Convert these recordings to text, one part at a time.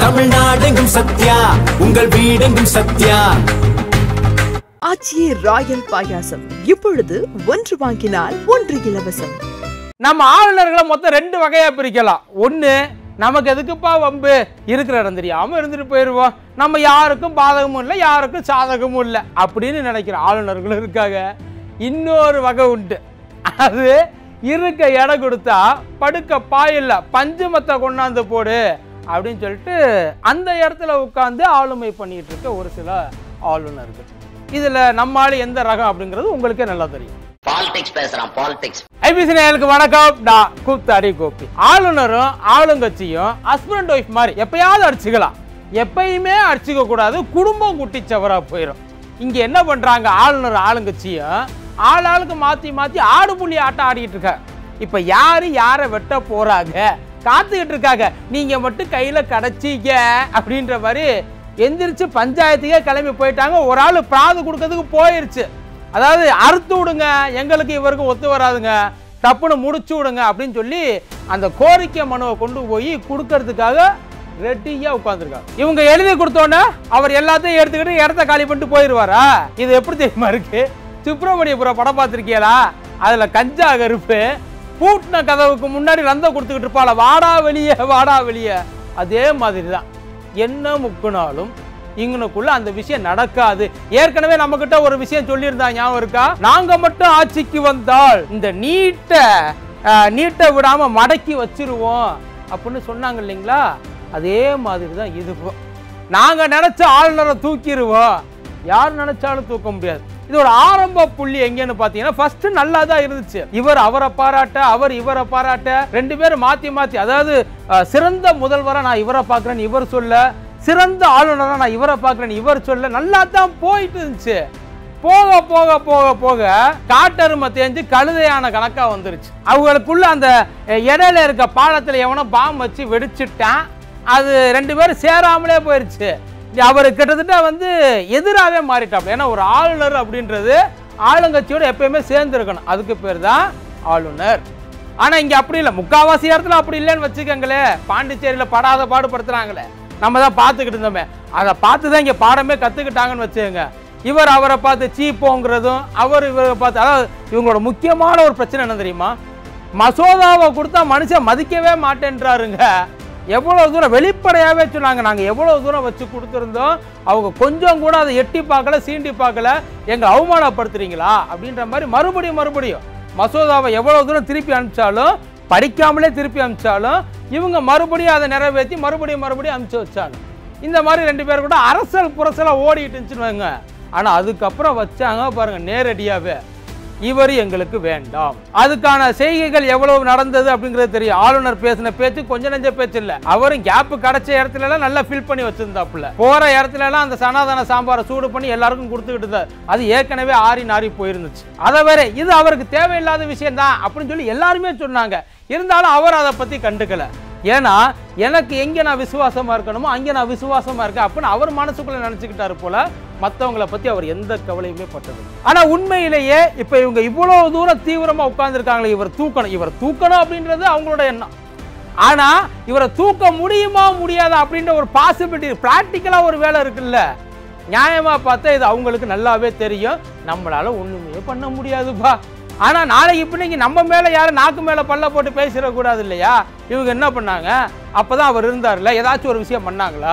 தமிழ்நாடெங்கும் சத்யா உங்கள் வீடெங்கும் சத்யா ஆச்சியே ராயல் பாயாசம் இப்பொழுது ஒன்று வாங்கினால் ஒன்று இலவசம் நம்ம ஆளுநர்களை மொத்தம் ரெண்டு வகையா பிரிக்கலாம் ஒன்று நமக்கு எதுக்குப்பா வம்பு இருக்கிற இடம் தெரியாம இருந்துட்டு போயிடுவோம் நம்ம யாருக்கும் பாதகமும் இல்லை யாருக்கும் சாதகமும் இல்லை அப்படின்னு நினைக்கிற ஆளுநர்களும் இருக்காங்க இன்னொரு வகை உண்டு அது இருக்க இடம் கொடுத்தா படுக்க பாயில்ல பஞ்சு மத்தை கொண்டாந்து போடு அப்படின்னு சொல்லிட்டு அந்த இடத்துல உட்காந்து ஆளுமை பண்ணிட்டு இருக்க ஒரு சில ஆளுநர்கள் இதுல நம்ம ஆளு எந்த ரகம் அப்படிங்கிறது உங்களுக்கே நல்லா தெரியும் பாலிடிக்ஸ் பேசுறான் பாலிடிக்ஸ் ஐபிசி நேயர்களுக்கு வணக்கம் நான் கூத்தாடி கோபி ஆளுநரும் ஆளுங்கட்சியும் ஹஸ்பண்ட் ஒய்ஃப் மாதிரி எப்பயாவது அடிச்சுக்கலாம் எப்பயுமே அடிச்சுக்க கூடாது குடும்பம் குட்டிச்சவரா போயிடும் இங்க என்ன பண்றாங்க ஆளுநர் ஆளுங்கட்சியும் ஆள் ஆளுக்கு மாத்தி மாத்தி ஆடு புள்ளி ஆட்டம் ஆடிட்டு இருக்காங்க இப்ப யாரு யாரை வெட்ட போறாங்க காத்துக்கிட்டு இருக்காங்க நீங்க மட்டும் கையில கிடைச்சீங்க அப்படின்ற மாதிரி எந்திரிச்சு பஞ்சாயத்துக்கே கிளம்பி போயிட்டாங்க ஒரு ஆள் பிராது கொடுக்கறதுக்கு போயிருச்சு அதாவது அறுத்து விடுங்க எங்களுக்கு இவருக்கு ஒத்து வராதுங்க டப்புன்னு முடிச்சு விடுங்க அப்படின்னு சொல்லி அந்த கோரிக்கை மனுவை கொண்டு போய் கொடுக்கறதுக்காக ரெடியா உட்காந்துருக்காங்க இவங்க எழுதி கொடுத்தோன்னே அவர் எல்லாத்தையும் எடுத்துக்கிட்டு இடத்த காலி பண்ணிட்டு போயிடுவாரா இது எப்படி தெரியுமா இருக்கு சுப்பிரமணியபுரம் படம் பார்த்துருக்கீங்களா அதுல கஞ்சா கருப்பு பூட்டின கதவுக்கு முன்னாடி ரந்தம் கொடுத்துக்கிட்டு இருப்பாள வாடா வெளியே வாடா வெளியே அதே மாதிரி தான் என்ன முக்குனாலும் இங்கனுக்குள்ள அந்த விஷயம் நடக்காது ஏற்கனவே நம்ம கிட்ட ஒரு விஷயம் சொல்லியிருந்தா ஞாபகம் இருக்கா நாங்க மட்டும் ஆட்சிக்கு வந்தால் இந்த நீட்டை அஹ், நீட்டை விடாம மடக்கி வச்சிருவோம் அப்படின்னு சொன்னாங்க இல்லைங்களா அதே மாதிரி தான் இதுவும் நாங்க நினைச்ச ஆளுநரை தூக்கிடுவோம் யார் நினைச்சாலும் தூக்க முடியாது இதோட ஆரம்ப புள்ளி எங்கன்னு பாத்தீங்கன்னா ஃபர்ஸ்ட் நல்லா தான் இருந்துச்சு இவர் அவரை பாராட்ட அவர் இவரை பாராட்ட ரெண்டு பேரும் மாத்தி மாத்தி அதாவது அஹ், சிறந்த முதல்வரா நான் இவரை பார்க்கறேன்னு இவர் சொல்ல சிறந்த ஆளுநரா நான் இவரை பார்க்கறேன்னு இவர் சொல்ல நல்லா தான் போயிட்டு இருந்துச்சு போக போக போக போக காட்டெருமை தேஞ்சு கழுதையான கணக்கா வந்துருச்சு அவங்களுக்குள்ள அந்த அஹ், இடையில இருக்க பாலத்துல எவனோ பாம் வச்சு வெடிச்சிட்டான் அது ரெண்டு பேரும் சேராமலே போயிருச்சு அவர் கிட்டத்தட்ட வந்து எதிராகவே மாறிட்டாப்ல ஏன்னா ஒரு ஆளுநர் அப்படின்றது ஆளுங்கட்சியோட எப்பயுமே சேர்ந்து இருக்கணும் அதுக்கு பேர் தான் ஆளுநர் ஆனா இங்க அப்படி இல்லை முக்காவாசி இடத்துல அப்படி இல்லைன்னு வச்சுக்கோங்களே பாண்டிச்சேரியில படாத பாடுபடுத்துறாங்களே நம்ம தான் பார்த்துக்கிட்டு இருந்தோமே அதை பார்த்து தான் இங்க பாடமே கத்துக்கிட்டாங்கன்னு வச்சுக்கோங்க இவர் அவரை பார்த்து சீப்போங்கிறதும் அவர் இவரை பார்த்து அதாவது இவங்களோட முக்கியமான ஒரு பிரச்சனை என்ன தெரியுமா மசோதாவை கொடுத்தா மனுஷன் மதிக்கவே மாட்டேன்றாருங்க எவ்வளவு தூரம் வெளிப்படையாவே சொன்னாங்க நாங்க எவ்வளவு தூரம் வச்சு கொடுத்துருந்தோம் அவங்க கொஞ்சம் கூட அதை எட்டி பார்க்கல சீண்டி பார்க்கல எங்க அவமானப்படுத்துறீங்களா அப்படின்ற மாதிரி மறுபடியும் மறுபடியும் மசோதாவை எவ்வளவு தூரம் திருப்பி அனுப்பிச்சாலும் படிக்காமலே திருப்பி அனுப்பிச்சாலும் இவங்க மறுபடியும் அதை நிறைவேற்றி மறுபடியும் மறுபடியும் அனுப்பிச்சு வச்சாங்க இந்த மாதிரி ரெண்டு பேர் கூட அரசல் புரசலாக ஓடிட்டு இருந்துச்சுன்னு வைங்க ஆனால் அதுக்கப்புறம் வச்சாங்க பாருங்க நேரடியாகவே இவர் எங்களுக்கு வேண்டாம் அதுக்கான செய்கைகள் எவ்வளவு நடந்தது அப்படிங்கிறது தெரியும் ஆளுநர் பேசின பேச்சு கொஞ்சம் நெஞ்ச பேச்சு இல்ல அவரும் கேப் கிடைச்ச இடத்துல எல்லாம் நல்லா ஃபில் பண்ணி வச்சிருந்தாப்புல போற இடத்துல எல்லாம் அந்த சனாதன சாம்பாரை சூடு பண்ணி எல்லாருக்கும் கொடுத்துக்கிட்டு இருந்தார் அது ஏற்கனவே ஆறி நாறி போயிருந்துச்சு அதை வேற இது அவருக்கு தேவையில்லாத விஷயம் தான் அப்படின்னு சொல்லி எல்லாருமே சொன்னாங்க இருந்தாலும் அவர் அதை பத்தி கண்டுக்கல ஏன்னா எனக்கு எங்க நான் விசுவாசமா இருக்கணுமோ அங்க நான் விசுவாசமா இருக்கேன் அப்படின்னு அவர் மனசுக்குள்ள நினைச்சுக்கிட்டாரு போல மத்தவங்கள பத்தி அவர் எந்த கவலையுமே பட்டது ஆனா உண்மையிலேயே இப்ப இவங்க இவ்வளவு தூரம் தீவிரமா உட்கார்ந்துருக்காங்களே இவர் தூக்கணும் இவர் தூக்கணும் அப்படின்றது அவங்களோட எண்ணம் ஆனா இவரை தூக்க முடியுமா முடியாதா அப்படின்ற ஒரு பாசிபிலிட்டி பிராக்டிக்கலா ஒரு வேலை இருக்குல்ல நியாயமா பார்த்தா இது அவங்களுக்கு நல்லாவே தெரியும் நம்மளால ஒண்ணுமே பண்ண முடியாதுப்பா ஆனா நாளைக்கு இப்படிக்கு நம்ம மேல யாரும் நாக்கு மேல பல்ல போட்டு பேசிடக்கூடாது இல்லையா இவங்க என்ன பண்ணாங்க அப்பதான் அவர் இருந்தார்ல ஏதாச்சும் ஒரு விஷயம் பண்ணாங்களா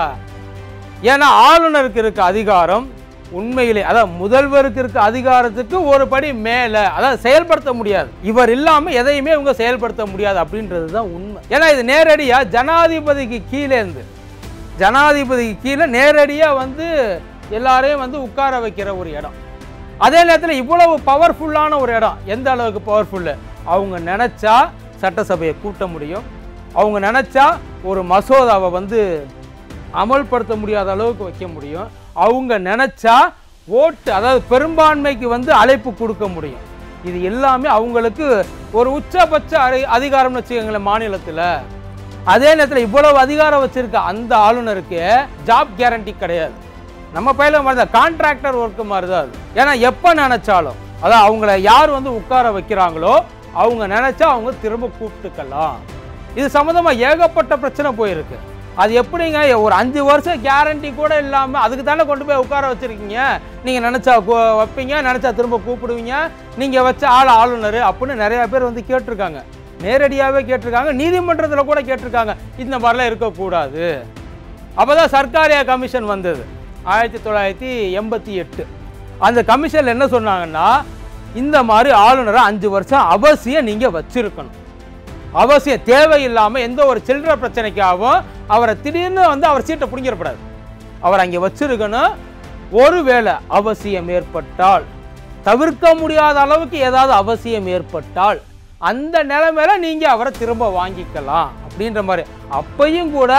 ஏன்னா ஆளுநருக்கு இருக்க அதிகாரம் உண்மையிலே அதாவது முதல்வருக்கு இருக்க அதிகாரத்துக்கு ஒரு படி மேலே அதாவது செயல்படுத்த முடியாது இவர் இல்லாமல் எதையுமே இவங்க செயல்படுத்த முடியாது அப்படின்றது தான் உண்மை ஏன்னா இது நேரடியாக ஜனாதிபதிக்கு கீழே இருந்து ஜனாதிபதிக்கு கீழே நேரடியாக வந்து எல்லாரையும் வந்து உட்கார வைக்கிற ஒரு இடம் அதே நேரத்தில் இவ்வளவு பவர்ஃபுல்லான ஒரு இடம் எந்த அளவுக்கு பவர்ஃபுல்லு அவங்க நினச்சா சட்டசபையை கூட்ட முடியும் அவங்க நினச்சா ஒரு மசோதாவை வந்து அமல்படுத்த முடியாத அளவுக்கு வைக்க முடியும் அவங்க நினச்சா ஓட்டு அதாவது பெரும்பான்மைக்கு வந்து அழைப்பு கொடுக்க முடியும் இது எல்லாமே அவங்களுக்கு ஒரு உச்சபட்ச அதி அதிகாரம்னு வச்சுக்கோங்களேன் மாநிலத்தில் அதே நேரத்தில் இவ்வளவு அதிகாரம் வச்சிருக்க அந்த ஆளுநருக்கு ஜாப் கேரண்டி கிடையாது நம்ம பயில மாதிரி தான் கான்ட்ராக்டர் ஒர்க்கு மாதிரி தான் அது ஏன்னா எப்போ நினைச்சாலும் அதான் அவங்கள யார் வந்து உட்கார வைக்கிறாங்களோ அவங்க நினைச்சா அவங்க திரும்ப கூப்பிட்டுக்கலாம் இது சம்மந்தமாக ஏகப்பட்ட பிரச்சனை போயிருக்கு அது எப்படிங்க ஒரு அஞ்சு வருஷம் கேரண்டி கூட இல்லாமல் அதுக்கு தானே கொண்டு போய் உட்கார வச்சிருக்கீங்க நீங்கள் நினச்சா வைப்பீங்க நினச்சா திரும்ப கூப்பிடுவீங்க நீங்கள் வச்ச ஆள் ஆளுநர் அப்படின்னு நிறையா பேர் வந்து கேட்டிருக்காங்க நேரடியாகவே கேட்டிருக்காங்க நீதிமன்றத்தில் கூட கேட்டிருக்காங்க இந்த மாதிரிலாம் இருக்கக்கூடாது அப்போ தான் சர்க்காரியா கமிஷன் வந்தது ஆயிரத்தி தொள்ளாயிரத்தி எண்பத்தி எட்டு அந்த கமிஷனில் என்ன சொன்னாங்கன்னா இந்த மாதிரி ஆளுநரை அஞ்சு வருஷம் அவசியம் நீங்கள் வச்சிருக்கணும் அவசியம் தேவையில்லாமல் எந்த ஒரு சில்லற பிரச்சனைக்காகவும் அவரை திடீர்னு வந்து அவர் சீட்டை பிடிங்கிடக்கூடாது அவர் அங்கே வச்சிருக்கணும் ஒருவேளை அவசியம் ஏற்பட்டால் தவிர்க்க முடியாத அளவுக்கு ஏதாவது அவசியம் ஏற்பட்டால் அந்த நிலைமையில நீங்க அவரை திரும்ப வாங்கிக்கலாம் அப்படின்ற மாதிரி அப்பையும் கூட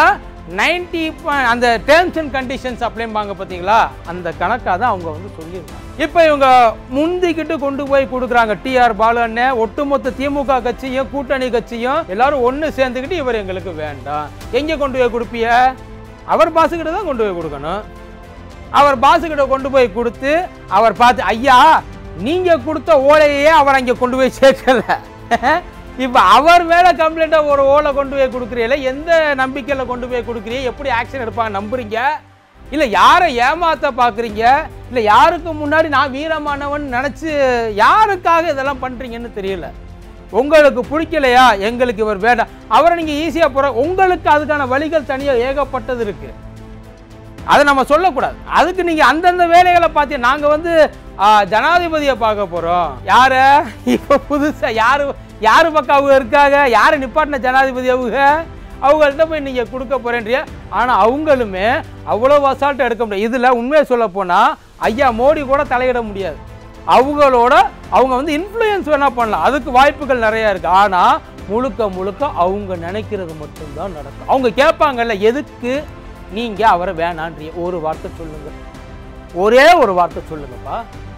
90 அந்த டேர்ம்ஸ் அண்ட் கண்டிஷன்ஸ் அப்படிம்பாங்க பார்த்தீங்களா அந்த கணக்காக தான் அவங்க வந்து சொல்லியிருக்காங்க இப்போ இவங்க முந்திக்கிட்டு கொண்டு போய் கொடுக்குறாங்க டிஆர் பாலு அண்ணன் ஒட்டுமொத்த திமுக கட்சியும் கூட்டணி கட்சியும் எல்லாரும் ஒன்று சேர்ந்துக்கிட்டு இவர் எங்களுக்கு வேண்டாம் எங்கே கொண்டு போய் கொடுப்பிய அவர் பாசுக்கிட்ட தான் கொண்டு போய் கொடுக்கணும் அவர் பாசுக்கிட்ட கொண்டு போய் கொடுத்து அவர் பார்த்து ஐயா நீங்க கொடுத்த ஓலையே அவர் அங்கே கொண்டு போய் சேர்க்கல இப்போ அவர் மேல கம்ப்ளைண்டா ஒரு ஓலை கொண்டு போய் கொடுக்குறீங்களே எந்த நம்பிக்கையில கொண்டு போய் கொடுக்குறீங்க எப்படி ஆக்ஷன் எடுப்பாங்க நம்புறீங்க இல்ல யாரை ஏமாத்த பாக்குறீங்க இல்ல யாருக்கு முன்னாடி நான் வீரமானவன் நினைச்சு யாருக்காக இதெல்லாம் பண்றீங்கன்னு தெரியல உங்களுக்கு பிடிக்கலையா எங்களுக்கு இவர் வேண்டாம் அவரை நீங்க ஈஸியா போற உங்களுக்கு அதுக்கான வழிகள் தனியா ஏகப்பட்டது இருக்கு அதை நம்ம சொல்லக்கூடாது அதுக்கு நீங்க அந்தந்த வேலைகளை பார்த்து நாங்க வந்து ஆ, ஜனாதிபதியை பார்க்க போறோம் யார இப்ப புதுசா யாரு யாரு பக்கம் அவங்க இருக்காங்க யாரு நிப்பாட்டின ஜனாதிபதி அவங்க அவங்கள்ட்ட போய் நீங்க கொடுக்க போறேன்றிய ஆனா அவங்களுமே அவ்வளவு அசால்ட்டா எடுக்க முடியாது இதுல உண்மையை சொல்ல போனா ஐயா மோடி கூட தலையிட முடியாது அவங்களோட அவங்க வந்து இன்ஃப்ளூயன்ஸ் வேணா பண்ணலாம் அதுக்கு வாய்ப்புகள் நிறைய இருக்கு ஆனா முழுக்க முழுக்க அவங்க நினைக்கிறது மட்டும்தான் நடக்கும் அவங்க கேட்பாங்கல்ல எதுக்கு நீங்க அவரை வேணான்றிய ஒரு வார்த்தை சொல்லுங்க ஒரே ஒரு வார்த்தை சொல்லுங்கப்பா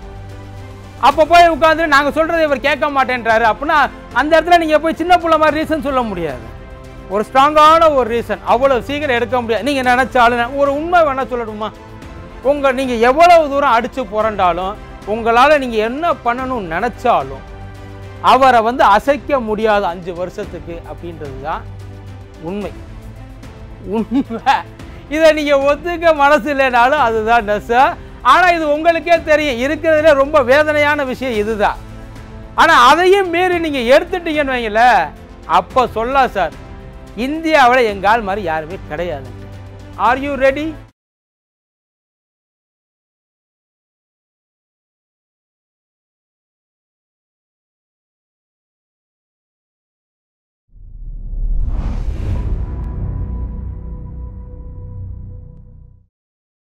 அப்போ போய் உட்காந்து நாங்க சொல்றதை இவர் கேட்க மாட்டேன்றாரு அப்படின்னா அந்த இடத்துல நீங்க போய் சின்ன புள்ள மாதிரி ரீசன் சொல்ல முடியாது ஒரு ஸ்ட்ராங்கான ஒரு ரீசன் அவ்வளவு சீக்கிரம் எடுக்க முடியாது நீங்க நினைச்சாலும் ஒரு உண்மை வேணா சொல்லணுமா உங்க நீங்க எவ்வளவு தூரம் அடிச்சு புரண்டாலும் உங்களால நீங்க என்ன பண்ணணும்னு நினைச்சாலும் அவரை வந்து அசைக்க முடியாது அஞ்சு வருஷத்துக்கு அப்படின்றது தான் உண்மை உண்மை இதை நீங்க ஒத்துக்க மனசு இல்லைனாலும் அதுதான் நெசம் ஆனா இது உங்களுக்கே தெரியும் இருக்கிறதுல ரொம்ப வேதனையான விஷயம் இதுதான் ஆனா அதையும் மீறி நீங்க எடுத்துட்டீங்கன்னு வைங்களேன் அப்ப சொல்லலாம் சார் இந்தியாவில் எங்கால் மாதிரி யாருமே கிடையாது ஆர் யூ ரெடி